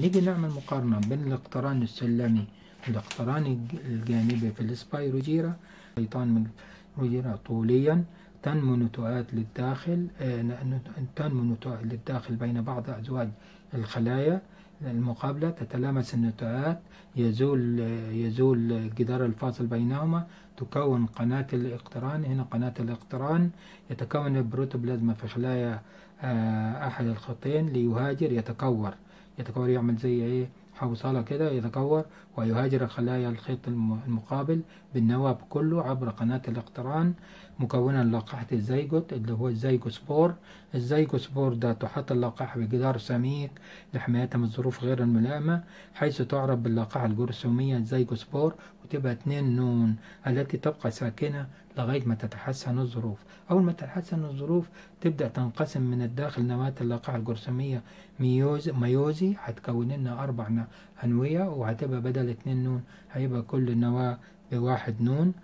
نيجي نعمل مقارنة بين الاقتران السلمي والاقتران الج- الجانبي في السبايروجيرا شيطان من الروجيرا طوليا تنمو نتوءات للداخل آه، ن- ن- تنمو نتوءات للداخل بين بعض أزواج الخلايا المقابلة تتلامس النتوءات يزول يزول الجدار الفاصل بينهما تكون قناة الاقتران هنا قناة الاقتران يتكون البروتوبلازما في خلايا آه، أحد الخطين ليهاجر يتكور يتكور يعمل زي إيه حوصلة كده يتكور ويهاجر خلايا الخيط الم- المقابل بالنواة كله عبر قناة الاقتران مكونا لقاحة الزيجوت اللي هو الزيجوسبور الزيجوسبور ده تحط اللقاحة بجدار سميك لحمايتها من الظروف غير الملائمة حيث تعرف باللقاحة الجرثومية الزيجوسبور وتبقى اتنين نون التي تبقى ساكنة لغاية ما تتحسن الظروف أول ما تتحسن الظروف تبدأ تنقسم من الداخل نواة اللقاحة الجرثومية ميوز ميوزي هتكون لنا أربع ن- أنوية وهتبقى بدل اتنين نون هيبقى كل نواة بواحد نون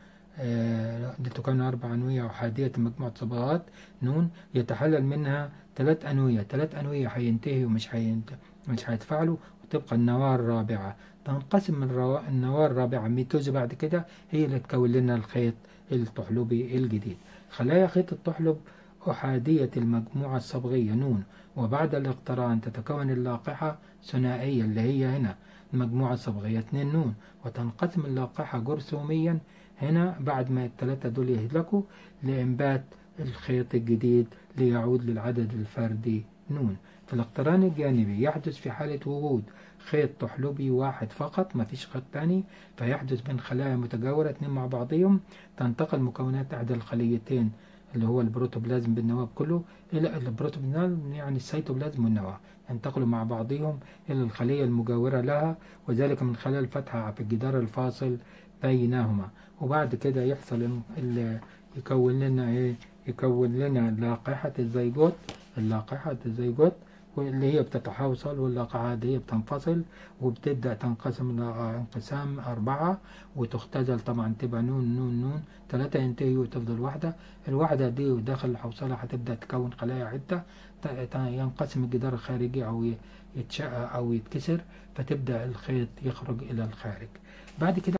آه، لتكون أربع أنوية أحادية مجموعة صبغات نون يتحلل منها ثلاث أنوية ثلاث أنوية هينتهي ومش هينت... مش هيتفاعلوا وتبقى النواة الرابعة تنقسم الروا... النواة الرابعة ميتوز بعد كده هي اللي تكون لنا الخيط الطحلبي الجديد خلايا خيط الطحلب أحادية المجموعة الصبغية نون وبعد الاقتران تتكون اللاقحة ثنائية اللي هي هنا المجموعة الصبغية 2 نون وتنقسم اللاقحة جرثوميا هنا بعد ما الثلاثة دول يهلكوا لإنبات الخيط الجديد ليعود للعدد الفردي نون في الاقتران الجانبي يحدث في حالة وجود خيط طحلبي واحد فقط ما فيش خيط تاني فيحدث بين خلايا متجاورة اتنين مع بعضهم تنتقل مكونات إحدى الخليتين اللي هو البروتوبلازم بالنواة كله إلى البروتوبلازم يعني السيتوبلازم والنواة ينتقلوا مع بعضهم إلى الخلية المجاورة لها وذلك من خلال فتحة في الجدار الفاصل بينهما وبعد كده يحصل ال- ال- يكون لنا إيه يكون لنا لاقحة الزيجوت اللاقحة الزيجوت واللي هي بتتحوصل واللاقحة دي بتنفصل وبتبدأ تنقسم إلى انقسام أربعة وتختزل طبعا تبقى نون نون نون ثلاثة ينتهي وتفضل واحدة الواحدة دي داخل الحوصلة هتبدأ تكون خلايا عدة ت- ت- ينقسم الجدار الخارجي أو ي- يتشقق أو يتكسر فتبدأ الخيط يخرج إلى الخارج بعد كده